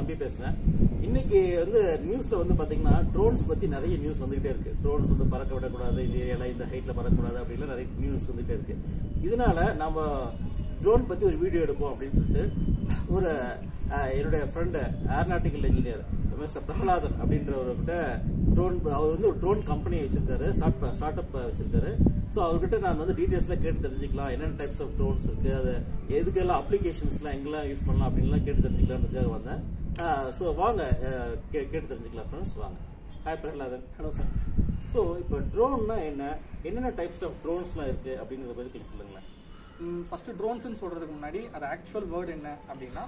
தம்பி பேசுறேன் இன்னைக்கு வந்து நியூஸ்ல வந்து பாத்தீங்கன்னா ட்ரோன்ஸ் பத்தி நிறைய நியூஸ் வந்துகிட்டே இருக்கு ட்ரோன்ஸ் வந்து பறக்க விடக்கூடாது இந்த ஏரியால இந்த ஹைட்ல பறக்கக்கூடாது அப்படின்லாம் நிறைய நியூஸ் வந்துகிட்டே இருக்கு இதனால நம்ம ட்ரோன் பத்தி ஒரு வீடியோ எடுப்போம் அப்படின்னு சொல்லிட்டு ஒரு அஹ், என்னுடைய friend aeronautical engineer mister Prahaladan அப்படின்றவர்கிட்ட ட்ரோன் அவர் வந்து ஒரு ட்ரோன் கம்பெனி வச்சிருக்காரு ஸ்டார்ட் அப் வச்சிருக்காரு ஸோ அவர்கிட்ட நான் வந்து டீடைல்ஸ்லாம் கேட்டு தெரிஞ்சுக்கலாம் என்னென்ன டைப்ஸ் ஆஃப் ட்ரோன்ஸ் இருக்கு அது எதுக்கெல்லாம் அப்ளிகேஷன்ஸ்லாம் எங்கெல்லாம் யூஸ் பண்ணலாம் அப்படின்லாம் கேட்டு தெரிஞ்சுக்கலான்றதுக்காக வந்தேன் ஸோ வாங்க அஹ், கே- கேட்டு தெரிஞ்சுக்கலாம் ஃப்ரெண்ட்ஸ் வாங்க hi Prahaladan hello sir so இப்போ ட்ரோன்னா என்ன என்னென்ன டைப்ஸ் ஆஃப் ட்ரோன்ஸ்லாம் இருக்கு அப்படிங்கிறத பற்றி கொஞ்சம் சொல்லுங்களேன் ஃபர்ஸ்ட் ட்ரோன்ஸ்னு சொல்றதுக்கு முன்னாடி அது ஆக்சுவல் வேர்ட் என்ன அப்படின்னா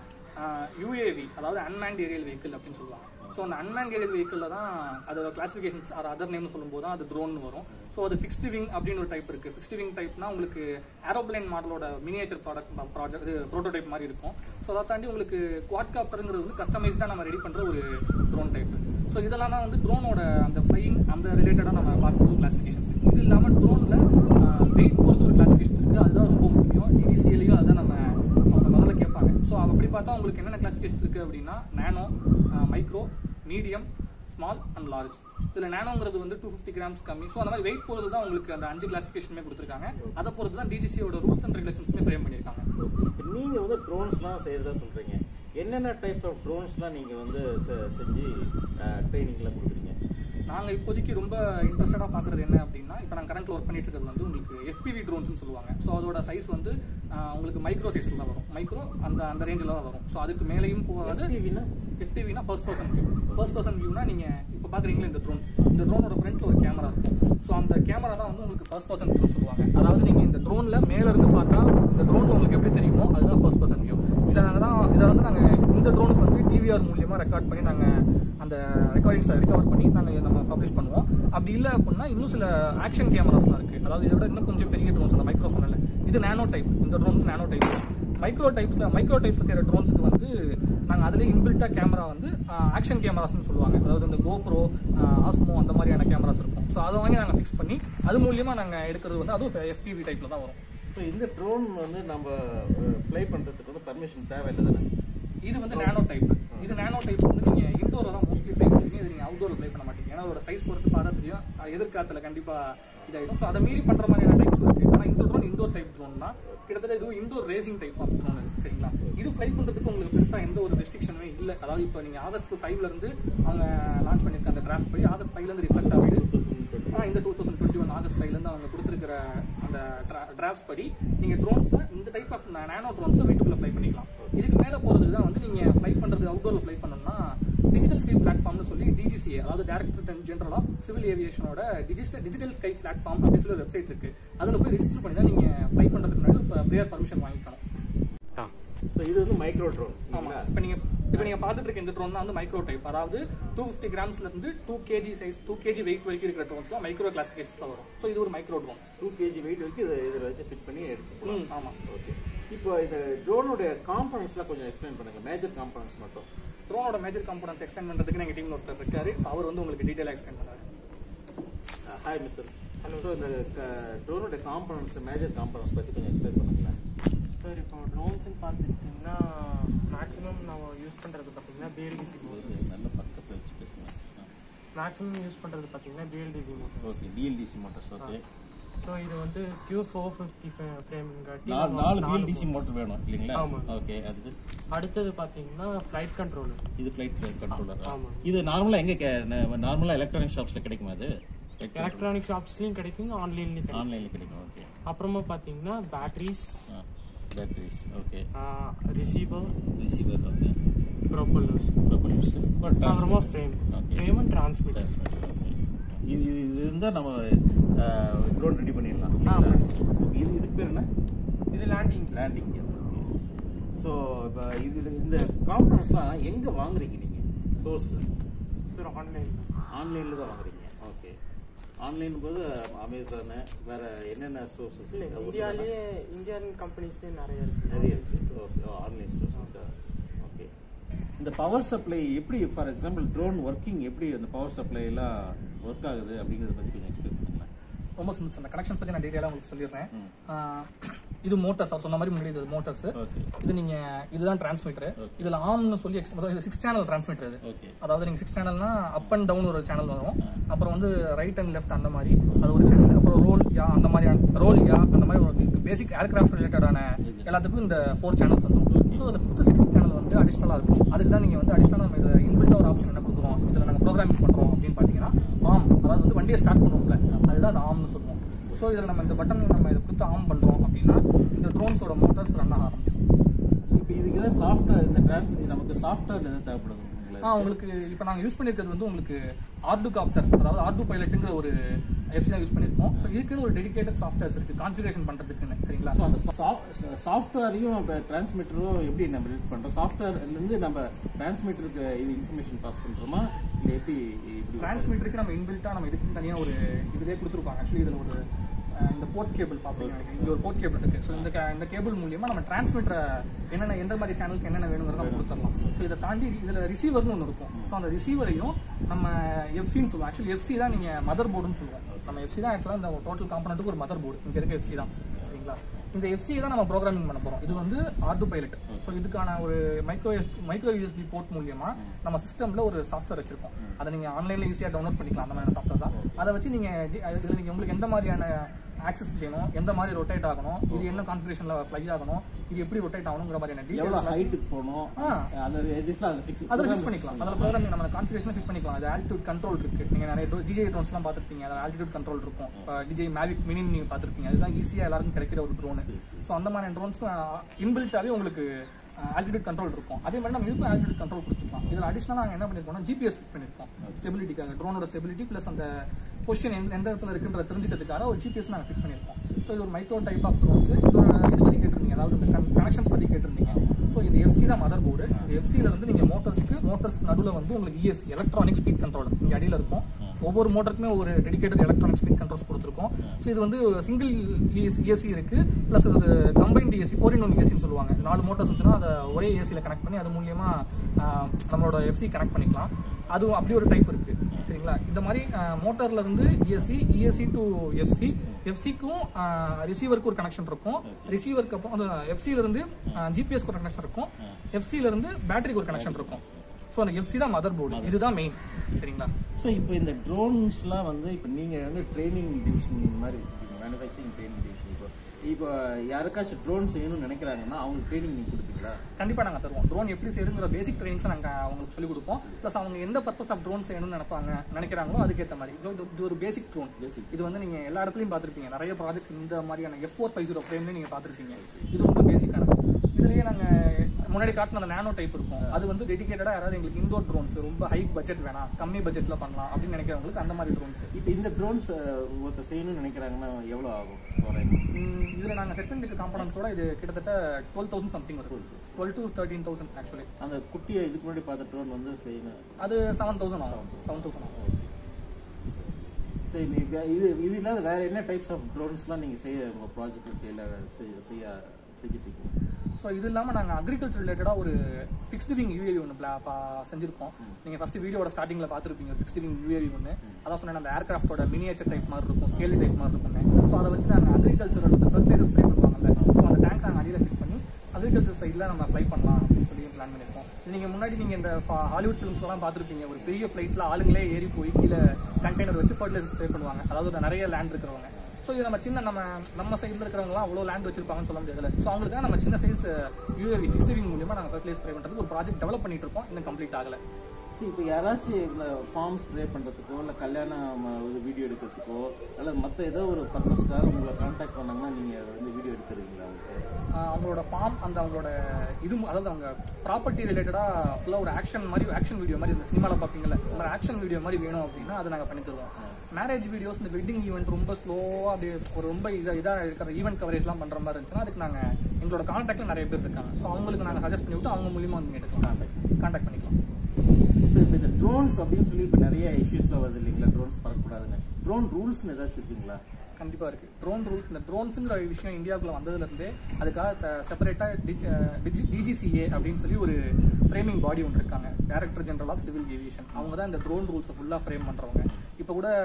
யூஏவி அதாவது அன்மேண்ட் ஏரியல் வெஹிக்கிள் அப்படின்னு சொல்லுவாங்க ஸோ அந்த அன்மேண்ட் ஏரியல் வெஹிக்கிளில் தான் அதோட கிளாசிஃபிகேஷன்ஸ் ஆர் அதர் நேம் சொல்லும்போது தான் அது ட்ரோன் வரும் ஸோ அது ஃபிக்ஸ்டு விங் அப்படின்னு ஒரு டைப் இருக்கு ஃபிக்ஸ்டு விங் டைப்னா உங்களுக்கு ஏரோப்ளேன் மாடலோட மினியேச்சர் ப்ராடக்ட் ப்ராஜெக்ட் இது ப்ரோட்டோடைப் மாதிரி இருக்கும் ஸோ அதை தாண்டி உங்களுக்கு குவாட்காப்டருங்கிறது வந்து கஸ்டமைஸ்டாக நம்ம ரெடி பண்ணுற ஒரு ட்ரோன் டைப் ஸோ இதெல்லாம் தான் வந்து ட்ரோனோட அந்த ஃப்ளைங் அந்த ரிலேட்டடாக நம்ம பார்க்கும்போது கிளாசிஃபிகேஷன்ஸ் இது இல்லாமல் ட்ரோனில் வெயிட் பொறுத்து ஒரு கிளாசிஃபிகேஷன்ஸ் இருக்குது அதுதான் ரொம்ப முக்கியம் டிடிசிஎலையும் அதான் நம்ம அவங்க முதல்ல கேட்பாங்க ஸோ அப்படி பார்த்தா உங்களுக்கு என்னென்ன கிளாசிஃபிகேஷன்ஸ் இருக்குது அப்படின்னா nano micro medium small and large இதில் நேனோங்கிறது வந்து டூ ஃபிஃப்டி கிராம்ஸ் கம்மி ஸோ அந்த மாதிரி வெயிட் பொறுத்து தான் உங்களுக்கு அந்த அஞ்சு கிளாசிஃபிகேஷனுமே கொடுத்துருக்காங்க அதை பொறுத்து தான் டிடிசியோட ரூல்ஸ் அண்ட் ரெகுலேஷன்ஸுமே ஃப்ரேம் பண்ணியிருக்காங்க இப்போ நீங்க வந்து ட்ரோன்ஸ்லாம் செய்யறதா சொல்றீங்க என்னென்ன டைப் ஆஃப் ட்ரோன்ஸ்லாம் நீங்க வந்து செ- செஞ்சு ட்ரைனிங்லாம் கொடுக்குறீங்க நாங்கள் இப்போதைக்கு ரொம்ப இன்ட்ரெஸ்டடாக பார்க்குறது என்ன அப்படின்னா இப்போ நான் கரண்ட்ல ஒர்க் பண்ணிட்டு இருக்கிறது வந்து உங்களுக்கு எஃபிவி ட்ரோன்ஸ்னு சொல்லுவாங்க ஸோ அதோட சைஸ் வந்து ஆஹ், உங்களுக்கு மைக்ரோ சைஸில் தான் வரும் மைக்ரோ அந்த அந்த ரேஞ்சில் தான் வரும் ஸோ அதுக்கு மேலேயும் போகாது FPV-னா? எஃபிவினா first person view first person வியூனா நீங்கள் இப்போ பார்க்குறீங்களா இந்த ட்ரோன் இந்த ட்ரோனோட ஃப்ரண்ட்ல ஒரு கேமரா இருக்கும் ஸோ அந்த கேமரா தான் வந்து உங்களுக்கு ஃபர்ஸ்ட் பர்சன் வியூ சொல்லுவாங்க அதாவது நீங்கள் இந்த ட்ரோனில் மேல இருந்து பார்த்தா இந்த ட்ரோன் உங்களுக்கு எப்படி தெரியுமோ அதுதான் ஃபர்ஸ்ட் பர்சன் வியூ இதை நாங்கள் தான் இதை வந்து நாங்கள் இந்த ட்ரோனுக்கு வந்து டிவிஆர் மூலியமாக ரெக்கார்ட் பண்ணி நாங்கள் அந்த ரெக்கார்டிங்ஸை ரெக்கவர் பண்ணி நாங்கள் நம்ம பப்ளிஷ் பண்ணுவோம் அப்படி இல்லை அப்படின்னா இன்னும் சில ஆக்ஷன் கேமராஸ்லாம் இருக்குது அதாவது இதை விட இன்னும் கொஞ்சம் பெரிய ட்ரோன்ஸ் அந்த மைக்ரோஃபோனில் இது நானோ டைப் இந்த ட்ரோன் நானோ டைப் மைக்ரோ டைப்ஸில் மைக்ரோ டைப்ஸில் செய்கிற ட்ரோன்ஸுக்கு வந்து நாங்கள் அதிலே இன்பில்ட்டாக கேமரா வந்து ஆக்ஷன் கேமராஸ்னு சொல்லுவாங்க அதாவது இந்த கோப்ரோ ஆஸ்மோ அந்த மாதிரியான கேமராஸ் இருக்கும் ஸோ அதை வாங்கி நாங்கள் ஃபிக்ஸ் பண்ணி அது மூலியமாக நாங்கள் எடுக்கிறது வந்து அதுவும் எஃபிவி டைப்பில் தான் வரும் ஸோ இந்த ட்ரோன் வந்து நம்ம ஃப்ளை பண்றதுக்கு வந்து பர்மிஷன் தேவையில்லை தானே இது வந்து நானோ டைப் இது நானோ டைப் வந்து நீங்க இன்டோர்ல தான் மோஸ்ட்லி ஃப்ளை பண்ணுவீங்க இது நீங்க அவுட்டோர்ல ஃப்ளை பண்ண மாட்டீங்க ஏன்னா அதோட சைஸ் பொறுத்து பார்த்தா தெரியும் அது எதிர்காத்துல கண்டிப்பா இதாயிடும் ஸோ அதை மீறி பண்ற மாதிரியான டைப்ஸ் இருக்கு ஆனா இந்த ட்ரோன் இண்டோர் டைப் ட்ரோன் தான் கிட்டத்தட்ட இது indoor racing type of drone இது சரிங்களா இது ஃப்ளை பண்றதுக்கு உங்களுக்கு பெருசா எந்த ஒரு ரெஸ்ட்ரிக்ஷனுமே இல்லை அதாவது இப்போ நீங்க ஆகஸ்ட் ஃபைவ்ல இருந்து அவங்க லான்ச் பண்ணிருக்க அந்த டிராஃப்ட் படி ஆகஸ்ட் ஃபைவ்ல இருந்து ரிஃப்ளெக்ட் ஆகுது ஆ, இந்த two thousand twenty one August ஃபைவ்ல இருந்து அவங்க கொடுத்துருக்கிற அந்த டிராஃப்ட்ஸ் படி நீங்க ட்ரோன்ஸை இந்த டைப் ஆஃப் நானோ ட்ரோன்ஸை வீட்டுக்குள்ள ஃப்ளை பண்ணிக்கலாம் இதுக்கு மேல போறதுக்கு தான் வந்து நீங்க ஃப்ளை பண்றது அவுட்டோர்ல ஃப்ளை பண்ணணும்னா டிஜிட்டல் ஸ்கை பிளாட்ஃபார்ம்னு சொல்லி டிஜிசிஏ அதாவது டைரக்டர் ஜெனரல் ஆஃப் சிவில் ஏவியேஷனோட டிஜிட்டல் டிஜிட்டல் ஸ்கை பிளாட்ஃபார்ம் அப்படின்னு சொல்லி ஒரு வெப்சைட் இருக்கு அதுல போய் ரெஜிஸ்டர் பண்ணி தான் நீங்க ஃப்ளை பண்றதுக்கு முன்னாடி ப்ரேயர் பர்மிஷன் வாங்கிக்கணும் ஸோ இது வந்து மைக்ரோ ட்ரோன் ஆமா இப்போ நீங்க இப்போ நீங்க பார்த்துட்டு இருக்க இந்த ட்ரோன் தான் வந்து மைக்ரோ டைப் அதாவது டூ ஃபிஃப்டி கிராம்ஸ்ல இருந்து two KG size two KG weight வரைக்கும் இருக்கிற ட்ரோன்ஸ்லாம் மைக்ரோ கிளாசிஃபிகேஷன்ஸ்ல வரும் ஸோ இது ஒரு micro drone two KG weight வரைக்கும் இதை இதில் வச்சு ஃபிட் பண்ணி எடுத்துக்கலாம் ம் ஆமா ஓகே இப்போ இந்த ட்ரோனுடைய காம்பனன்ஸ்லாம் கொஞ்சம் எக்ஸ்பிளைன் பண்ணுங்க மேஜர் காம்பனன்ஸ் மட்டும் ட்ரோனோட மேஜர் காம்பனன்ஸ் எக்ஸ்பிளைன் பண்றதுக்கு எங்க டீம்ல ஒருத்தர் இருக்காரு அவர் வந்து உங்களுக்கு டீடைலா எக்ஸ்பிளைன் பண்ணுவாரு ஹாய் மிஸ்டர் ஸோ இந்த ட்ரோனுடைய காம்பனன்ஸ் மேஜர் காம்பனன்ஸ் பற்றி கொஞ்சம் எக்ஸ்பிளைன் பண்ணுங்களேன் சார் இப்போ ட்ரோன்ஸ்னு பார்த்துக்கிட்டிங்கன்னா மேக்ஸிமம் நம்ம யூஸ் பண்ணுறது பார்த்தீங்கன்னா பிஎல்டிசி மோட்டர்ஸ் நல்ல பக்கத்தில் வச்சு பேசுங்க மேக்ஸிமம் யூஸ் பண்ணுறது பார்த்தீங்கன்னா BLDC motors okay BLDC motors okay so இது வந்து கியூ ஃபோர் ஃபிஃப்டி ஃப்ரேம்ங்காட்டி நாலு நாலு பிஎல்டிசி மோட்டர் வேணும் இல்லைங்களா ஆமாம். ஓகே அது அடுத்தது பார்த்தீங்கன்னா ஃப்ளைட் கண்ட்ரோலர் இது ஃப்ளைட் கண்ட்ரோலர் ஆமாம். இது நார்மலாக எங்கே நார்மலாக எலக்ட்ரானிக் ஷாப்ஸில் கிடைக்குமா அது எலக்ட்ரானிக் ஷாப்ஸ்லையும் கிடைக்கும் ஆன்லைன்லையும் கிடைக்கும் ஆன்லைனில் கிடைக்கும் ஓகே அப்புறமா பார்த்தீங்கன்னா batteries batteries okay receiver receiver okay propellers propellers அப்புறமா frame Okay. Frame and transmitter இது இது இது இருந்தால் நம்ம ட்ரோன் ரெடி பண்ணிடலாம் ஆ, இது இதுக்கு பேர் என்ன இது லேண்டிங் லேண்டிங் ஸோ இப்போ இது இந்த காம்பனன்ஸ்லாம் எங்கே வாங்குறீங்க நீங்கள் சோர்ஸ் சார் ஆன்லைன் ஆன்லைனில் தான் வாங்குறீங்க ஓகே ஆன்லைன் போது அமேசானு வேற என்னென்ன சோர்சஸ் இல்லை இந்தியாவிலேயே இந்தியன் கம்பெனிஸ் நிறைய இருக்கு நிறைய இருக்கு ஆன்லைன் ஸ்டோர்ஸ் ஓகே இந்த பவர் சப்ளை எப்படி ஃபார் எக்ஸாம்பிள் ட்ரோன் ஒர்க்கிங் எப்படி அந்த பவர் சப்ளை எல்லாம் ஒர்க் ஆகுது அப்படிங்கறத பத்தி கொஞ்சம் எக்ஸ்பிளைன் பண்ணுங்களேன் ரொம்ப சிம்பிள் அந்த கனெக்ஷன்ஸ் பத்தி நான் டீடைலா உங்களுக்கு சொல்லிடுறேன் ம். இது மோட்டர்ஸ் அவர் சொன்ன மாதிரி முன்னாடி இது மோட்டர்ஸ் ஓகே இது நீங்க இதுதான் டிரான்ஸ்மிட்டர் இதுல ஆம்னு சொல்லி extra- இது சிக்ஸ் சேனல் டிரான்ஸ்மிட்டர் இது ஓகே அதாவது நீங்க சிக்ஸ் சேனல்னா அப் அண்ட் டவுன் ஒரு சேனல் வரும் அப்புறம் வந்து ரைட் அண்ட் லெஃப்ட் அந்த மாதிரி அது ஒரு சேனல் அப்புறம் ரோல் யா அந்த மாதிரி ரோல் யா அந்த மாதிரி ஒரு பேசிக் ஏர்கிராஃப்ட் ரிலேட்டடான எல்லாத்துக்கும் இந்த ஃபோர் சேனல்ஸ் வந்துடும் ஸோ அதில் ஃபிஃப்த் சிக்ஸ்த் சேனல் வந்து அடிஷனலாக இருக்கும் அதுக்கு தான் நீங்கள் வந்து அடிஷனலாக நம்ம இதில் இன்பில்ட் ஒரு ஆப்ஷன் என்ன கொடுக்குறோம் இதில் நாங்கள் ப்ரோக்ராமிங் பண்ணுறோம் அப்படின்னு பார்த்தீங்கன்னா ஆம் அதாவது வந்து வண்டியை ஸ்டார்ட் பண்ணுவோம்ல அதுதான் அந்த ஆம்னு சொல்லுவோம் ஸோ இதில் நம்ம இந்த பட்டன் நம்ம இதை கொடுத்து ஆம் பண்ணுறோம் அப்படின்னா இந்த ட்ரோன்ஸோட மோட்டார்ஸ் ரன் ஆக ஆரம்பிச்சிடும் இப்போ இதுக்கு ஏதாவது சாஃப்ட்வேர் இந்த டிரான்ஸ் நமக்கு சாஃப்ட்வேர் எதாவது தேவைப்படுது உங்களுக்கு ஆ உங்களுக்கு இப்போ நாங்கள் யூஸ் பண்ணியிருக்கிறது வந்து உங்களுக்கு ஆர்டு காப்டர் அதாவது ஆர்டு பைலட்டுங்கிற ஒரு எஃப்சி தான் யூஸ் பண்ணியிருக்கோம் ஸோ இதுக்குன்னு ஒரு டெடிகேட்டட் சாஃப்ட்வேர்ஸ் இருக்குது கான்ஃபிகரேஷன் பண்ணுறதுக்குன்னு சரிங்களா ஸோ அந்த சாஃப்ட்வேரையும் இப்போ டிரான்ஸ்மிட்டரும் எப்படி நம்ம பில்ட் பண்ணுறோம் சாஃப்ட்வேர்லேருந்து நம்ம டிரான்ஸ்மிட்டருக்கு இது இன்ஃபர்மேஷன் பாஸ் பண்ணுறோமா இல்லை எப்படி இப்படி டிரான்ஸ்மிட்டருக்கு நம்ம இன்பில்ட்டாக நம்ம இதுக்கு தனியாக ஒரு இதுவே கொடுத்துருப்பாங்க ஆக்சுவலி இதில் ஒரு அஹ், இந்த போர்ட் கேபிள் பார்ப்பீங்க எனக்கு இங்கே ஒரு போர்ட் கேபிள் இருக்குது ஸோ இந்த ca- இந்த கேபிள் மூலியமா நம்ம டிரான்ஸ்மிட்டரை என்னென்ன எந்த மாதிரி சேனலுக்கு என்னென்ன வேணுங்கிறத நம்ம கொடுத்துடலாம் ஸோ இதை தாண்டி இதில் ரிசீவர்னு ஒன்று இருக்கும் ஸோ அந்த ரிசீவரையும் நம்ம எஃப்சின்னு சொல்லுவோம் ஆக்சுவலி எஃப்சி தான் நீங்கள் மதர் போர்டுன்னு சொல்லுவோம் நம்ம எஃப்சி தான் ஆக்சுவலாக இந்த டோட்டல் காம்பனண்ட்டுக்கு ஒரு மதர் போர்டு இங்கே இருக்க எஃப்சி தான் சரிங்களா இந்த எஃப்சி தான் நம்ம ப்ரோக்ராமிங் பண்ண போறோம் இது வந்து ஆர்டு பைலட் ஸோ இதுக்கான ஒரு மைக்ரோ மைக்ரோ யூஎஸ்பி போர்ட் மூலியமா நம்ம சிஸ்டம்ல ஒரு சாஃப்ட்வேர் வச்சிருக்கோம் அதை நீங்க ஆன்லைன்ல ஈஸியா டவுன்லோட் பண்ணிக்கலாம் அந்த மாதிரி சாஃப்ட்வேர் தான் அதை வச்சு நீங்க டி- அது- இதுல நீங்க உங்களுக்கு எந்த மாதிரியான ஆக்சஸ் வேணும் எந்த மாதிரி ரொட்டேட் ஆகணும் இது என்ன கான்ஃபிகரேஷன்ல ஃப்ளை ஆகணும் இது எப்படி ரொட்டேட் ஆகணுங்கிற மாதிரியான எவ்வளோ டீடைல்ஸ் ஹைட்டுக்கு போகணும் ஆ. அந்த எடிஸ்லாம் அதை ஃபிக்ஸ் அதில் ஃபிக்ஸ் பண்ணிக்கலாம் அதில் ப்ரோக்ராமிங் நம்ம கான்ஃபிகரேஷன் ஃபிக்ஸ் பண்ணிக்கலாம் அது ஆல்டிடியூட் கண்ட்ரோல் இருக்கு நீங்க நிறைய டிஜே ட்ரோன்ஸ்லாம் பார்த்துருப்பீங்க அதில் ஆல்டிடியூட் கண்ட்ரோல் இருக்கும் இப்போ டிஜே மேவிக் மினி நீங்க பார்த்துருப்பீங்க அதுதான் ஈஸியாக எல்லாருக்கும் கிடைக்கிற ஒரு ட்ரோனு ஸோ அந்த மாதிரி ட்ரோன்ஸ்க்கு இன்பில்ட்டாவே உங்களுக்கு ஆல்டிடியூட் கண்ட்ரோல் இருக்கும் அதே மாதிரி நம்ம இதுக்கும் ஆல்டிடியூட் கண்ட்ரோல் கொடுத்துக்கலாம் இதில் அடிஷனலாக நாங்கள் என்ன பண்ணிருக்கோம்னா ஜிபிஎஸ் ஃபிட் பண்ணிருக்கோம் ஸ்டெபிலிட்டிக்காக ட்ரோனோட ஸ்டெபிலிட்டி ப்ளஸ் அந்த பொசிஷன் எந்த எந்த இடத்துல இருக்குன்ற தெரிஞ்சுக்கிறதுக்காக ஒரு ஜிபிஎஸ் நாங்கள் ஃபிட் பண்ணியிருக்கோம் ஸோ இது ஒரு மைக்ரோ டைப் ஆஃப் ட்ரோன்ஸ் இது ஒரு இது பற்றி கேட்டிருந்தீங்க அதாவது இந்த கனெக்ஷன்ஸ் பற்றி கேட்டிருந்தீங்க ஸோ இந்த எஃப்சி தான் மதர் போர்டு இந்த எஃப்சியில் வந்து நீங்கள் மோட்டர்ஸ்க்கு மோட்டர்ஸ் நடுவில் வந்து உங்களுக்கு இஎஸ்சி எலக்ட்ரானிக் ஸ்பீட் கண்ட்ரோலர் இங்கே அடியில் இருக்கும் ஒவ்வொரு மோட்டருக்குமே ஒரு டெடிகேட்டட் எலக்ட்ரானிக் ஸ்பீட் கண்ட்ரோல்ஸ் கொடுத்துருக்கோம் ஸோ இது வந்து சிங்கிள் இஎஸ்சி இருக்கு ப்ளஸ் அது combined ESC four in one இஎஸ்சின்னு சொல்லுவாங்க இந்த நாலு மோட்டர்ஸ் வந்துச்சுன்னா அதை ஒரே ஏசியில் கனெக்ட் பண்ணி அது மூலியமா ஆஹ், நம்மளோட எஃப்சி கனெக்ட் பண்ணிக்கலாம் அதுவும் அப்படி ஒரு டைப் இருக்கு சரிங்களா இந்த மாதிரி மோட்டார்ல இருந்து இஎஸ்சி இஎஸ்சி டு எஃப்சி எஃப்சிக்கும் ரிசீவருக்கு ஒரு கனெக்ஷன் இருக்கும் ரிசீவருக்கு அப்புறம் அந்த எஃப்சில இருந்து ஜிபிஎஸ்க்கு ஒரு கனெக்ஷன் இருக்கும் எஃப்சில இருந்து பேட்டரிக்கு ஒரு கனெக்ஷன் இருக்கும் ஸோ அந்த எஃப்சி தான் மதர் போர்டு இதுதான் மெயின் சரிங்களா ஸோ இப்போ இந்த ட்ரோன்ஸ்லாம் வந்து இப்போ நீங்கள் வந்து ட்ரைனிங் டிவிஷன் மாதிரி வச்சுருக்கீங்க மேனுஃபேக்சரிங் ட்ரைனிங் டிவிஷன் இப்போ இப்போ யாருக்காச்சும் ட்ரோன் செய்யணும்னு நினைக்கிறாங்கன்னா அவங்க ட்ரைனிங் நீங்கள் கொடுப்பீங்களா கண்டிப்பா நாங்க தருவோம் ட்ரோன் எப்படி செய்யணுங்கிற பேசிக் ட்ரைனிங்ஸ் நாங்க அவங்களுக்கு சொல்லிக் கொடுப்போம் ப்ளஸ் அவங்க எந்த பர்பஸ் ஆஃப் ட்ரோன் செய்யணும்னு நினைப்பாங்க நினைக்கிறாங்களோ அதுக்கேற்ற மாதிரி So, இது இது ஒரு பேசிக் ட்ரோன் Basic. இது வந்து நீங்க எல்லா இடத்துலயும் பார்த்திருப்பீங்க நிறைய ப்ராஜெக்ட்ஸ் இந்த மாதிரியான எஃப் ஃபோர் ஃபைவ் ஜீரோ ஃப்ரேம்ல நீங்க பார்த்திருப்பீங்க இது ரொம்ப பேசிக்கானது இதுலயே நாங்க முன்னாடி காட்டின அந்த நானோ டைப் இருக்கும் அது வந்து டெடிகேட்டடா யாராவது எங்களுக்கு இண்டோர் ட்ரோன்ஸ் ரொம்ப ஹை பட்ஜெட் வேணாம் கம்மி பட்ஜெட்ல பண்ணலாம் அப்படின்னு நினைக்கிறவங்களுக்கு அந்த மாதிரி ட்ரோன்ஸ் இப்போ இந்த ட்ரோன்ஸ் ஒருத்தர் செய்யணும்னு நினைக்கிறாங்கன்னா எவ்வளோ ஆகும் தோராயமா? இதுல நாங்க செட் பண்ணிருக்க காம்பனன்ஸோட இது கிட்டத்தட்ட டுவெல் தௌசண்ட் சம்திங் வரும் twelve to thirteen thousand actually அந்த குட்டியை இதுக்கு முன்னாடி பார்த்த ட்ரோன் வந்து செய்யணும் அது செவன் தௌசண்ட் ஆகும் செவன் தௌசண்ட் ஆகும் சரி நீ வே- இது இது இல்லாத வேற என்ன டைப்ஸ் ஆஃப் ட்ரோன்ஸ்லாம் நீங்கள் செய்ய உங்கள் ப்ராஜெக்டில் செய்யல செய்ய செய்ய செஞ்சுட்டு இருக்கீங்க ஸோ இது இல்லாமல் நாங்கள் அக்ரிகல்ச்சர் ரிலேட்டடாக ஒரு ஃபிக்ஸ்டு விங் யூஏவி ஒன்று செஞ்சிருக்கோம் நீங்கள் ஃபர்ஸ்ட் வீடியோட ஸ்டார்டிங்கில் பார்த்துருப்பீங்க ஃபிக்ஸ்டு விங் யூஏவி ஒன்று அதான் சொன்னேன் அந்த ஏர்கிராஃப்டோட மினியேச்சர் டைப் மாதிரி இருக்கும் ஸ்கேலி டைப் மாதிரி இருக்கும்னு ஸோ அதை வச்சு நாங்கள் அக்ரிகல்ச்சரோட ஃபர்டிலைசர் ஸ்ப்ரே பண்ணுவாங்கல்ல ஸோ அந்த டேங்க் நாங்கள் அடியில் ஃபிட் பண்ணி அக்ரிகல்ச்சர் சைடில் நம்ம ஃப்ளை பண்ணலாம் அப்படின்னு சொல்லி பிளான் பண்ணியிருக்கோம் இது நீங்கள் முன்னாடி நீங்கள் இந்த ஃபா- ஹாலிவுட் ஃபிலிம்ஸ்லாம் பார்த்துருப்பீங்க ஒரு பெரிய ஃப்ளைட்டில் ஆளுங்களே ஏறி போய் கீழே கண்டெய்னர் வச்சு ஃபர்டிலைசர் ஸ்ப்ரே பண்ணுவாங்க அதாவது ஒரு நிறைய லேண்ட் இருக்கிறவங்க ஸோ இது நம்ம சின்ன நம்ம நம்ம சைடில் இருக்கிறவங்களாம் அவ்வளோ லேண்ட் வச்சிருப்பாங்கன்னு சொல்ல முடியாதுல ஸோ அவங்களுக்கு நம்ம சின்ன சைஸ் யூஏவி ஃபிக்ஸ் லிவிங் மூலியமா நாங்கள் ஃபர்டிலைஸ் ஸ்ப்ரே பண்ணுறதுக்கு ஒரு ப்ராஜெக்ட் டெவலப் பண்ணிட்டு இருக்கோம் இன்னும் கம்ப்ளீட் ஆகல சரி இப்போ யாராச்சும் இந்த ஃபார்ம் ஸ்ப்ரே பண்ணுறதுக்கோ இல்லை கல்யாணம் இது வீடியோ எடுக்கிறதுக்கோ அல்லது மற்ற ஏதோ ஒரு பர்பஸ்க்காக உங்களை காண்டாக்ட் பண்ணாங்கன்னா நீங்கள் வந்து வீடியோ எடுத்துருவீங்களா அவங்களுக்கு ஆஹ் அவங்களோட ஃபார்ம் அந்த அவங்களோட இது அதாவது அவங்க ப்ராப்பர்ட்டி ரிலேட்டடாக ஃபுல்லாக ஒரு ஆக்ஷன் மாதிரி ஆக்ஷன் வீடியோ மாதிரி இந்த சினிமாவில் பார்ப்பீங்கல்ல அந்த ஆக்ஷன் வீடியோ மாதிரி வேணும் அப்படின்னா அதை நாங்கள் பண்ணி தருவோம் மேரேஜ் வீடியோஸ் இந்த வெட்டிங் ஈவெண்ட் ரொம்ப ஸ்லோவாக அப்படியே ஒரு ரொம்ப இதாக இதாக இருக்கிற ஈவெண்ட் கவரேஜ்லாம் பண்ணுற மாதிரி இருந்துச்சுன்னா அதுக்கு நாங்கள் எங்களோட காண்டாக்டில் நிறைய பேர் இருக்காங்க ஸோ அவங்களுக்கு நாங்கள் சஜஸ்ட் பண்ணி விட்டு அவங்க மூலியமாக வந்து எடுக்கலாம் காண்டாக்ட் பண்ணிக்கலாம் ஸோ இப்போ இந்த ட்ரோன்ஸ் அப்படின்னு சொல்லி இப்போ நிறைய இஷ்யூஸ்லாம் வருது இல்லைங்களா ட்ரோன்ஸ் பறக்கக்கூடாதுன்னு ட்ரோன் ரூல்ஸ்னு ஏதாச்சும் இருக்குங்களா கண்டிப்பா இருக்கு ட்ரோன் ரூல்ஸ் இந்த ட்ரோன்ஸுங்கிற விஷயம் இந்தியாவுக்குள்ள வந்ததுல இருந்தே அதுக்காக செப்பரேட்டா டிஜிசிஏ அப்படின்னு சொல்லி ஒரு ஃப்ரேமிங் பாடி ஒன்று இருக்காங்க director general of civil aviation அவங்க தான் இந்த ட்ரோன் ரூல்ஸை ஃபுல்லா ஃப்ரேம் பண்றவங்க இப்போ கூட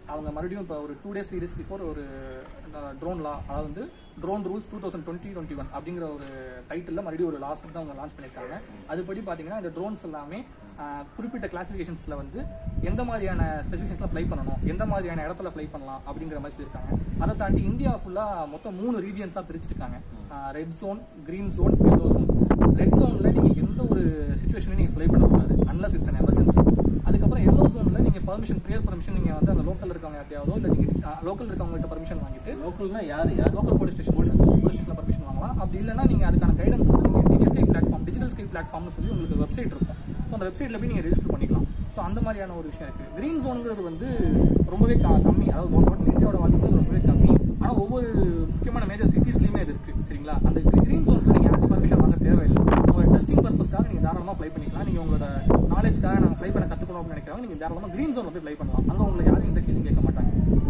அவங்க மறுபடியும் இப்போ ஒரு two days three days before ஒரு ட்ரோன் லா அதாவது வந்து drone rules two thousand twenty twenty one அப்படிங்கிற ஒரு டைட்டில் மறுபடியும் ஒரு லாஸ் வந்து அவங்க லான்ச் பண்ணியிருக்காங்க அதுபடி பார்த்தீங்கன்னா இந்த ட்ரோன்ஸ் எல்லாமே ஆஹ், குறிப்பிட்ட கிளாசிஃபிகேஷன்ஸில் வந்து எந்த மாதிரியான ஸ்பெசிஃபிகேஷன்ஸில் ஃப்ளை பண்ணணும் எந்த மாதிரியான இடத்துல ஃப்ளை பண்ணலாம் அப்படிங்கிற மாதிரி சொல்லியிருக்காங்க அதை தாண்டி இந்தியா ஃபுல்லாக மொத்தம் மூணு ரீஜியன்ஸாக பிரிச்சிருக்காங்க red zone green zone yellow zone red ஜோனில் நீங்கள் எந்த ஒரு சுச்சுவேஷனையும் நீங்கள் ஃப்ளை பண்ணக்கூடாது அன்லஸ் இட்ஸ் அன் எமர்ஜென்சி அதுக்கப்புறம் எல்லோ ஜோனில் நீங்கள் பர்மிஷன் ப்ரியர் பர்மிஷன் நீங்கள் வந்து அந்த லோக்கல் இருக்கவங்க யார்ட்டையாவதோ இல்லை நீங்கள் லோக்கல் இருக்கவங்கள்ட்ட பர்மிஷன் வாங்கிட்டு லோக்கல்னா யார் யார் லோக்கல் போலீஸ் ஸ்டேஷன் போலீஸ் ஸ்டேஷனில் பர்மிஷன் வாங்கலாம் அப்படி இல்லைன்னா நீங்கள் அதுக்கான கைடன்ஸ் வந்து நீங்கள் டிஜிஸ்கை பிளாட்ஃபார்ம் டிஜிட்டல் ஸ்கை பிளாட்ஃபார்ம்னு சொல்லி உங்களுக்கு வெப்சைட் இருக்கும் ஸோ அந்த வெப்சைட்டில் போய் நீங்கள் ரெஜிஸ்டர் பண்ணிக்கலாம் ஸோ அந்த மாதிரியான ஒரு விஷயம் இருக்குது க்ரீன் ஜோனுங்கிறது வந்து ரொம்பவே க- கம்மி அதாவது ஒன் டோட்டல் இந்தியாவோட வால்யூம் ரொம்பவே கம்மி ஆனால் ஒவ்வொரு முக்கியமான மேஜர் சிட்டிஸ்லையுமே இது இருக்குது சரிங்களா அந்த க்ரீன் ஜோன்ஸில் நீங்கள் யாருக்கும் பர்மிஷன் வாங்க தேவையில்லை உங்களோட டெஸ்டிங் பர்பஸ்க்காக நீங்கள் தாராளமாக ஃப்ளை பண்ணிக்கலாம் நீங்கள் உங்களோட நாலேஜ்க்காக நாங்கள் ஃப்ளை பண்ண கற்றுக்கணும் அப்படின்னு நினைக்கிறவங்க நீங்கள் தாராளமாக க்ரீன் ஜோன் வந்து ஃப்ளை பண்ணலாம் அங்கே உங்களை யாரும் இந்த கேள்வி கேட்க மாட்டாங்க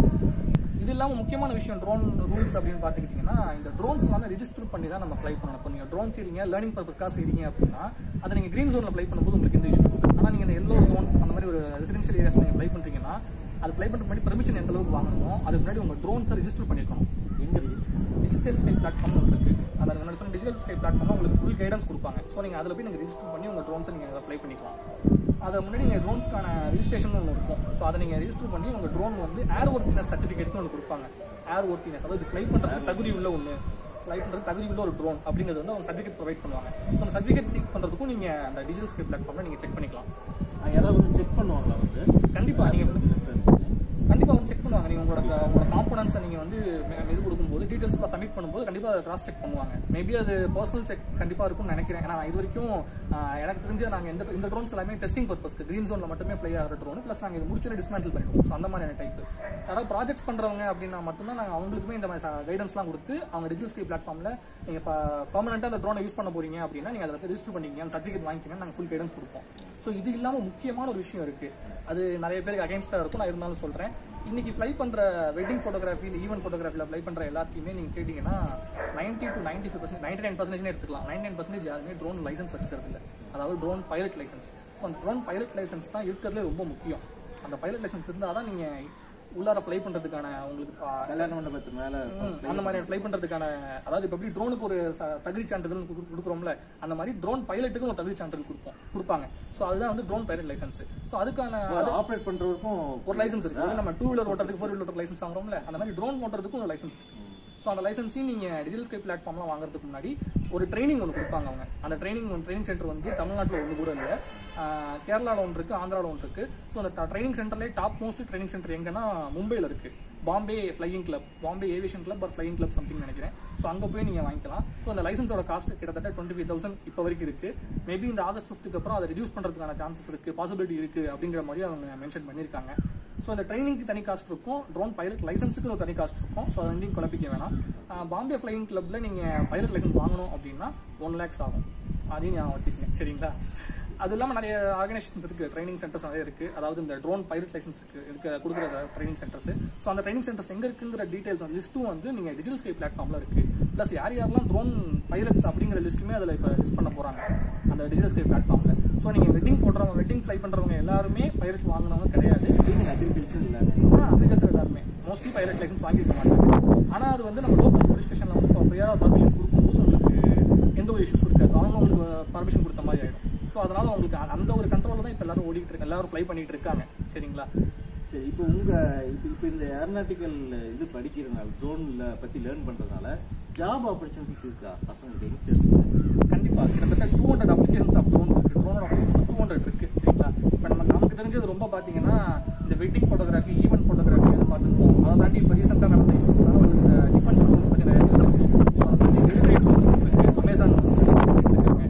இது இல்லாமல் முக்கியமான விஷயம் ட்ரோன் ரூல்ஸ் அப்படின்னு பார்த்துக்கிட்டிங்கன்னா இந்த ட்ரோன்ஸ் எல்லாமே ரெஜிஸ்டர் பண்ணி தான் நம்ம ஃப்ளை பண்ணணும் இப்போ நீங்கள் ட்ரோன் செய்றீங்க லேர்னிங் பர்பஸ்க்காக செய்றீங்க அப்படின்னா அதை நீங்கள் க்ரீன் ஜோனில் ஃப்ளை பண்ணும்போது உங்களுக்கு எந்த இஷ்யூஸ் இல்லை ஆனால் நீங்கள் இந்த எல்லோ ஜோன் அந்த மாதிரி ஒரு ரெசிடென்ஷியல் ஏரியாஸ் நீங்கள் ஃப்ளை பண்ணுறீங்கன்னா அது ஃப்ளை பண்ணுற முன்னாடி பெர்மிஷன் எந்த அளவுக்கு வாங்கணுமோ அதுக்கு முன்னாடி உங்கள் ட்ரோன்ஸை ரெஜிஸ்டர் பண்ணிருக்கணும் எங்க ரெஜிஸ்டர் டிஜிட்டல் ஸ்கை பிளாட்ஃபார்ம் ஒன்று இருக்கு அதில் முன்னாடி சொன்ன டிஜிட்டல் ஸ்கை பிளாட்ஃபார்ம் உங்களுக்கு ஃபுல் கைடன்ஸ் கொடுப்பாங்க ஸோ நீங்கள் அதில் போய் நீங்கள் ரெஜிஸ்டர் பண்ணி உங்கள் ட்ரோன்ஸை நீங்கள் ஃப்ளை பண்ணிக்கலாம் அதை முன்னாடி நீங்கள் ட்ரோன்ஸ்க்கான ரிஜிஸ்ட்ரேஷன் ஒன்று இருக்கும் ஸோ அதை நீங்கள் ரெஜிஸ்டர் பண்ணி உங்கள் ட்ரோன் வந்து ஏர் ஒர்த்தினஸ் சர்டிஃபிகேட்னு ஒன்று கொடுப்பாங்க ஏர் ஒர்த்தினஸ் அதாவது ஃப்ளை பண்ணுறதுக்கு தகுதி உள்ள ஒன்று ஃப்ளை பண்ணுறது தகுதி உள்ள ஒரு ட்ரோன் அப்படிங்கிறது வந்து அவங்க சர்டிஃபிகேட் ப்ரொவைட் பண்ணுவாங்க ஸோ அந்த சர்டிஃபிகேட் சீக் பண்ணுறதுக்கும் நீங்கள் அந்த டிஜிட்டல் ஸ்கை பிளாட்ஃபார்மில் நீங்கள் செக் பண்ணிக்கலாம் யாராவது வந்து செக் பண்ணுவாங்களா வந்து கண்டிப்பாக நீங்கள் சார் கண்டிப்பா வந்து செக் பண்ணுவாங்க நீங்க உங்களோட உங்களோட காம்பனன்ஸை நீங்க வந்து மே- இது கொடுக்கும்போது டீடைல்ஸ் சப்மிட் பண்ணும்போது கண்டிப்பா அதை கிராஸ் செக் பண்ணுவாங்க மேபி அது பர்சனல் செக் கண்டிப்பா இருக்கும்னு நினைக்கிறேன் ஏன்னா நான் இது வரைக்கும் ஆஹ், எனக்கு தெரிஞ்ச நாங்க இந்த இந்த ட்ரோன்ஸ் எல்லாமே டெஸ்டிங் பர்பஸ்க்கு கிரீன் ஜோன்ல மட்டுமே ஃப்ளை ஆகிற ட்ரோன் ப்ளஸ் நாங்க இது முடிச்சு டிஸ்மேண்டில் பண்ணிடுவோம் ஸோ அந்த மாதிரியான டைப் யாராவது ப்ராஜெக்ட்ஸ் பண்றவங்க அப்படின்னா மட்டும்தான் நாங்க அவங்களுக்குமே இந்த மாதிரி கைடன்ஸ்லாம் கொடுத்து அவங்க டிஜிட்டல் ஸ்கை பிளாட்ஃபார்ம்ல நீங்க இப்போ பர்மனெண்டா அந்த ட்ரோனை யூஸ் பண்ண போறீங்க அப்படின்னா நீங்க அதில் ரெஜிஸ்டர் பண்ணிக்கங்க அந்த சர்டிஃபிகேட் வாங்கிக்கங்க நாங்க ஃபுல் கைடன்ஸ் கொடுப்போம் ஸோ இது இல்லாம முக்கியமான ஒரு விஷயம் இருக்கு அது நிறைய பேருக்கு அகைன்ஸ்டா இருக்கும் நான் இருந்தாலும் சொல்றேன் இன்னைக்கு ஃப்ளை பண்ற வெட்டிங் ஃபோட்டோகிராஃபி இந்த ஈவென்ட் ஃபோட்டோகிராஃபில ஃப்ளை பண்ற எல்லாத்தையுமே நீங்க கேட்டீங்கன்னா ninety to ninety five percent ninety nine percentage எடுத்துக்கலாம் நைன்டி நைன் பர்சன்டேஜ் யாருமே ட்ரோன் லைசன்ஸ் வச்சுக்கிறது இல்லை அதாவது ட்ரோன் பைலட் லைசன்ஸ் ஸோ அந்த ட்ரோன் பைலட் லைசன்ஸ் தான் இருக்கிறதுலே ரொம்ப முக்கியம் அந்த பைலட் லைசன்ஸ் இருந்தால் தான் நீங்க உள்ளார ஃப்ளை பண்றதுக்கான உங்களுக்கு ஆ, கல்யாண மண்டபத்து மேல ம், அந்த மாதிரி ஃப்ளை பண்றதுக்கான அதாவது இப்போ எப்படி ட்ரோனுக்கு ஒரு ச- தகுதி சான்றிதழ் குடு- கொடுக்குறோம்ல அந்த மாதிரி ட்ரோன் பைலட்டுக்கு ஒரு தகுதி சான்றிதழ் கொடுப்போம் கொடுப்பாங்க ஸோ அதுதான் வந்து ட்ரோன் பைலட் லைசன்ஸ் ஸோ அதுக்கான ஆப்ரேட் பண்றவருக்கும் ஒரு லைசன்ஸ் இருக்கு அது நம்ம டூ வீலர் ஓட்டுறதுக்கு ஃபோர் வீலர் லைசன்ஸ் வாங்குறோம்ல அந்த மாதிரி ட்ரோன் ஓட்டுறதுக்கும் ஒரு லைசன்ஸ் இருக்கு ஸோ அந்த லைசன்ஸையும் நீங்க டிஜிட்டல் ஸ்கை பிளாட்ஃபார்ம்லாம் வாங்குறதுக்கு முன்னாடி ஒரு ட்ரைனிங் ஒன்று கொடுப்பாங்க அவங்க அந்த ட்ரைனிங் ட்ரைனிங் சென்டர் வந்து தமிழ்நாட்டில் ஒன்று கூட இல்லை கேரளாவில் ஒன்று இருக்கு ஆந்திராவில் ஒன்று இருக்கு ஸோ அந்த ட்ரைனிங் சென்டர்லேயே டாப் மோஸ்ட் ட்ரைனிங் சென்டர் எங்கன்னா மும்பையில் இருக்கு Bombay flying club Bombay aviation club or flying club something நினைக்கிறேன் ஸோ அங்கே போய் நீங்கள் வாங்கிக்கலாம் ஸோ அந்த லைசன்ஸோட காஸ்ட் கிட்டத்தட்ட டுவெண்ட்டி ஃபைவ் தௌசண்ட் இப்போ வரைக்கும் இருக்கு மேபி இந்த ஆகஸ்ட் ஃபிஃப்த்துக்கு அப்புறம் அதை ரெடியூஸ் பண்ணுறதுக்கான சான்சஸ் இருக்கு பாசிபிலிட்டி இருக்கு அப்படிங்கிற மாதிரி அவங்க மென்ஷன் பண்ணியிருக்காங்க ஸோ அந்த ட்ரைனிங்க்கு தனி காஸ்ட் இருக்கும் ட்ரோன் பைலட் லைசன்ஸுக்கு ஒரு தனி காஸ்ட் இருக்கும் ஸோ அதை ரெண்டையும் குழப்பிக்க வேணாம் ஆஹ் பாம்பே ஃப்ளையிங் கிளப்ல நீங்கள் பைலட் லைசன்ஸ் வாங்கணும் அப்படின்னா ஒன் லேக்ஸ் ஆகும் அதையும் ஞாபகம் வச்சுக்கங்க சரிங்களா அது இல்லாமல் நிறைய ஆர்கனைசேஷன்ஸ் இருக்கு ட்ரைனிங் சென்டர்ஸ் நிறைய இருக்கு அதாவது இந்த ட்ரோன் பைலட் லைசன்ஸ் இருக்கு இதுக்கு கொடுக்குற ட்ரைனிங் சென்டர்ஸ் ஸோ அந்த ட்ரைனிங் சென்டர்ஸ் எங்க இருக்குங்கிற டீடைல்ஸ் லிஸ்ட்டும் வந்து நீங்க டிஜிட்டல் ஸ்கை பிளாட்ஃபார்ம்ல இருக்கு ப்ளஸ் யார் யாரெல்லாம் ட்ரோன் பைலட்ஸ் அப்படிங்கிற லிஸ்ட்டுமே அதில் இப்போ லிஸ்ட் பண்ண போறாங்க அந்த டிஜிட்டல் ஸ்கை பிளாட்ஃபார்ம்ல ஸோ நீங்க வெட்டிங் போடுறவங்க வெட்டிங் ஃப்ளை பண்றவங்க எல்லாருமே பைலட் வாங்கினவங்க கிடையாது அக்ரிகல்ச்சர் இல்ல அக்ரிகல்ச்சர் எல்லாருமே மோஸ்ட்லி பைலட் லைசன்ஸ் வாங்கியிருக்க மாட்டாங்க ஆனா அது வந்து நம்ம லோக்கல் போலீஸ் ஸ்டேஷன்ல வந்து ப்ராப்பராக பர்மிஷன் கொடுக்கும்போது உங்களுக்கு எந்த ஒரு இஷ்யூஸ் இருக்காது அவங்க உங்களுக்கு பர்மிஷன் கொடுத்த மாதிரி ஆயிடும் ஸோ அதனால உங்களுக்கு அ- அந்த ஒரு கண்ட்ரோல தான் இப்போ எல்லாரும் ஓடிட்டு இருக்காங்க எல்லாரும் ஃப்ளை பண்ணிட்டு இருக்காங்க சரிங்களா சரி இப்போ உங்க இப்போ இப்போ இந்த ஏரோநாட்டிக்கல் இது படிக்கிறதுனால ட்ரோன்ல பத்தி லேர்ன் பண்றதுனால ஜாப் ஆப்பர்ச்சுனிட்டிஸ் இருக்கா பசங்களுக்கு யங்ஸ்டர்ஸ்க்கு கண்டிப்பா கிட்டத்தட்ட two hundred applications of drones இருக்கு ட்ரோனோட அப்ளிகேஷன் டூ ஹண்ட்ரட் இருக்கு சரிங்களா இப்போ நம்ம நமக்கு தெரிஞ்சது ரொம்ப பாத்தீங்கன்னா இந்த வெட்டிங் ஃபோட்டோகிராஃபி ஈவென்ட் ஃபோட்டோகிராஃபி அதை பார்த்துருப்போம் அதை தாண்டி இப்போ ரீசெண்டாக நடந்த இஷ்யூஸ்னால வந்து இந்த டிஃபென்ஸ் ட்ரோன்ஸ் பத்தி நிறைய பேர் இருக்கு ஸோ அதை பத்தி டெலிவரி ட்ரோன்ஸ் இருக்கு அமேசான் இருக்காங்க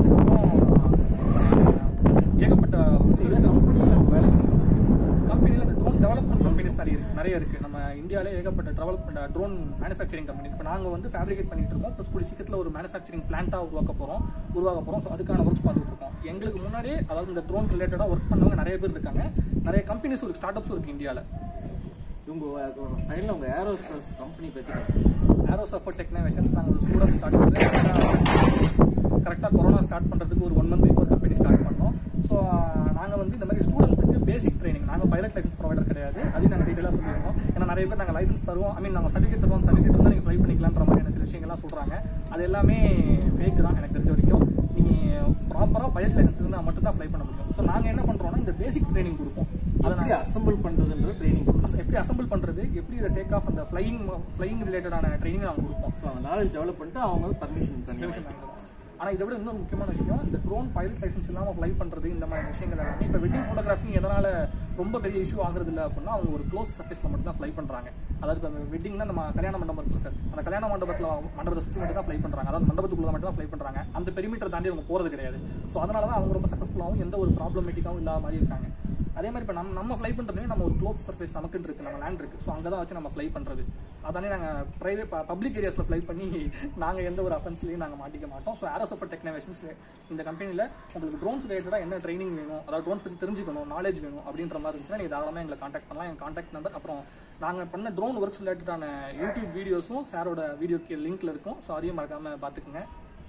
அதுக்கப்புறம் ஏகப்பட்ட இதை கம்பெனியில் நம்ம வேலைக்கு கம்பெனியில் இந்த ட்ரோன் டெவலப்மெண்ட் கம்பெனிஸ் நிறைய இருக்கு நிறைய இருக்கு நம்ம இந்தியாவிலே ஏகப்பட்ட டெவலப்மெண்ட் ட்ரோன் மேனுஃபேக்சரிங் கம்பெனி இப்போ நாங்கள் வந்து ஃபேப்ரிகேட் பண்ணிட்டு இருக்கோம் ப்ளஸ் கூடிய சீக்கிரத்தில் ஒரு மேனுஃபேக்சரிங் பிளான்ட்டாக உருவாக்க போகிறோம் உருவாக்க போகிறோம் ஸோ அதுக்கான ஒர்க்ஸ் பார்த்துட்டு இருக்கோம் எங்களுக்கு முன்னாடியே அதாவது இந்த ட்ரோன் ரிலேட்டடாக ஒர்க் பண்ணவங்க நிறைய பேர் இருக்காங்க நிறைய கம்பெனிஸ் இருக்கு ஸ்டார்ட் அப்ஸும் இருக்கு இந்தியாவில் இவங்க ஃபைனலாக உங்க ஏரோஸ்பேஸ் கம்பெனி பத்தி கொஞ்சம் சொல்லுங்க. ஏரோஸ் ஆஃப் டெக்னோவேஷன்ஸ் நாங்கள் ஒரு ஸ்டூடெண்ட் ஸ்டார்ட் பண்ணி கரெக்டாக கொரோனா ஸ்டார்ட் பண்ணுறதுக்கு ஒரு one month before company start பண்ணோம் ஸோ நாங்கள் வந்து இந்த மாதிரி ஸ்டூடெண்ட்ஸுக்கு பேசிக் ட்ரைனிங் நாங்கள் பைலட் லைசன்ஸ் ப்ரொவைடர் கிடையாது அதையும் நாங்கள் டீட்டெயிலாக சொல்லியிருக்கோம் ஏன்னா நிறைய பேர் நாங்கள் லைசன்ஸ் தருவோம் ஐ மீன் நாங்கள் சர்டிஃபிகேட் தருவோம் சர்டிஃபிகேட் இருந்தால் நீங்கள் ஃப்ளை பண்ணிக்கலான்ற மாதிரியான சில விஷயங்கள்லாம் சொல்கிறாங்க அது எல்லாமே ஃபேக் தான் எனக்கு தெரிஞ்ச வரைக்கும் நீங்கள் ப்ராப்பராக பைலட் லைசன்ஸ் இருந்தால் மட்டும் தான் ஃப்ளை பண்ண முடியும் ஸோ நாங்கள் என்ன பண்ணுறோம்னா இந்த பேசிக் ட்ரைனிங் கொடுப்போம் அதை எப்படி அசம்பிள் பண்றதுன்ற ட்ரைனிங் அஸ்- எப்படி அசம்பிள் பண்றது எப்படி இதை டேக் ஆஃப் அந்த ஃப்ளையிங் ஃப்ளையிங் ரிலேட்டடான ட்ரைனிங் நாங்கள் கொடுப்போம் ஸோ அந்த நாலேஜ் டெவலப் பண்ணிட்டு அவங்க வந்து பர்மிஷன் தனியாக ஆனால் இதை விட இன்னொரு முக்கியமான விஷயம் இந்த ட்ரோன் பைலட் லைசன்ஸ் இல்லாமல் ஃப்ளை பண்ணுறது இந்த மாதிரி விஷயங்கள் எல்லாமே இப்போ வெட்டிங் ஃபோட்டோகிராஃபி எதனால ரொம்ப பெரிய இஷ்யூ ஆகுறது இல்லை அப்படின்னா அவங்க ஒரு க்ளோஸ் சர்ஃபேஸில் மட்டும் தான் ஃப்ளை பண்ணுறாங்க அதாவது இப்போ வெட்டிங்னா நம்ம கல்யாண மண்டபம் இருக்குல்ல சார் அந்த கல்யாண மண்டபத்தில் மண்டபத்தை சுற்றி மட்டும் தான் ஃப்ளை பண்ணுறாங்க அதாவது மண்டபத்துக்குள்ள மட்டும் தான் ஃப்ளை பண்ணுறாங்க அந்த பெரிமீட்டர் தாண்டி அவங்க போகிறது கிடையாது ஸோ அதனால தான் அவங்க ரொம்ப சக்ஸஸ்ஃபுல்லாகவும் எந்த ஒரு ப்ராப்ளமேட்டிக்காகவும் இல்லாத மாதிரி இருக்காங்க அதே மாதிரி இப்போ நம்ம நம்ம ஃப்ளை பண்ணுறதுமே நம்ம ஒரு க்ளோஸ் சர்ஃபேஸ் நமக்குன்னு இருக்கு நம்ம லேண்ட் இருக்கு ஸோ அங்கே தான் வச்சு நம்ம ஃப்ளை பண்ணுறது அதானே நாங்கள் ப்ரைவேட் பப்ளிக் ஏரியாஸில் ஃப்ளை பண்ணி நாங்கள் எந்த ஒரு அஃபென்ஸ்லையும் நாங்கள் மாட்டிக்க மாட்டோம் ஸோ ஏரோசோஃபர் டெக்னவேஷன்ஸ் இந்த கம்பெனியில் உங்களுக்கு ட்ரோன்ஸ் ரிலேட்டடாக என்ன ட்ரைனிங் வேணும் அதாவது ட்ரோன்ஸ் பற்றி தெரிஞ்சுக்கணும் நாலேஜ் வேணும் அப்படின்ற மாதிரி இருந்துச்சுன்னா நீங்கள் தாராளமாக எங்களை காண்டாக்ட் பண்ணலாம் என் காண்டாக்ட் நம்பர் அப்புறம் நாங்கள் பண்ண ட்ரோன் ஒர்க்ஸ் ரிலேட்டடான யூடியூப் வீடியோஸும் சாரோட வீடியோக்கு லிங்க்ல இருக்கும் ஸோ அதையும் மறக்காமல் பார்த்துக்குங்க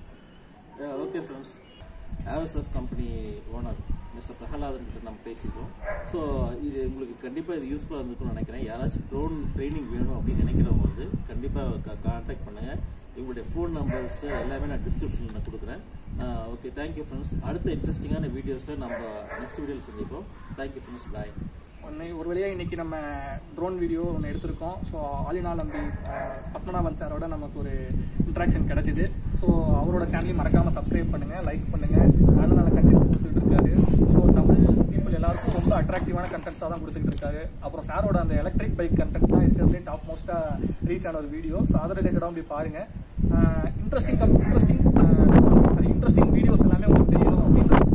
ஓகே ஃப்ரெண்ட்ஸ் ஏரோசெஃப் கம்பெனி ஓனர் மிஸ்டர் பிரகலாதன் கிட்ட நம்ம பேசியிருக்கோம் ஸோ இது உங்களுக்கு கண்டிப்பாக இது யூஸ்ஃபுல்லாக இருந்திருக்கும்னு நினைக்கிறேன் யாராச்சும் ட்ரோன் ட்ரைனிங் வேணும் அப்படின்னு நினைக்கிறவங்க வந்து கண்டிப்பாக கான்டாக்ட் பண்ணுங்கள் இவங்களுடைய ஃபோன் நம்பர்ஸ் எல்லாமே நான் டிஸ்கிரிப்ஷனில் நான் கொடுக்குறேன் ஓகே தேங்க்யூ ஃப்ரெண்ட்ஸ் அடுத்த இன்ட்ரெஸ்டிங்கான வீடியோஸில் நம்ம நெக்ஸ்ட் வீடியோவில் சந்திப்போம் தேங்க்யூ ஃப்ரெண்ட்ஸ் பாய் ஒன்று ஒரு வழியாக இன்னைக்கு நம்ம ட்ரோன் வீடியோ ஒன்று எடுத்திருக்கோம் ஸோ ஆலினா நம்பி அஹ், பத்மநாபன் சாரோட நமக்கு ஒரு இன்ட்ராக்ஷன் கிடைச்சிது ஸோ அவரோட சேனலையும் மறக்காமல் சப்ஸ்கிரைப் பண்ணுங்கள் லைக் பண்ணுங்கள் நல்ல நல்ல கண்டென்ட்ஸ் கொடுத்துட்டு இருக்காரு ஸோ தமிழ் பீப்புள் எல்லாருக்கும் ரொம்ப அட்ராக்டிவான கண்டென்ட்ஸாக தான் கொடுத்துட்டு இருக்காரு அப்புறம் சாரோட அந்த எலக்ட்ரிக் பைக் கண்டென்ட் தான் இருக்கிறதுலே டாப் மோஸ்ட்டாக ரீச் ஆன ஒரு வீடியோ ஸோ அதை ரிலேட்டடாக போய் பாருங்கள் interesting interesting sorry interesting videos எல்லாமே உங்களுக்கு தெரியணும் அப்படின்றது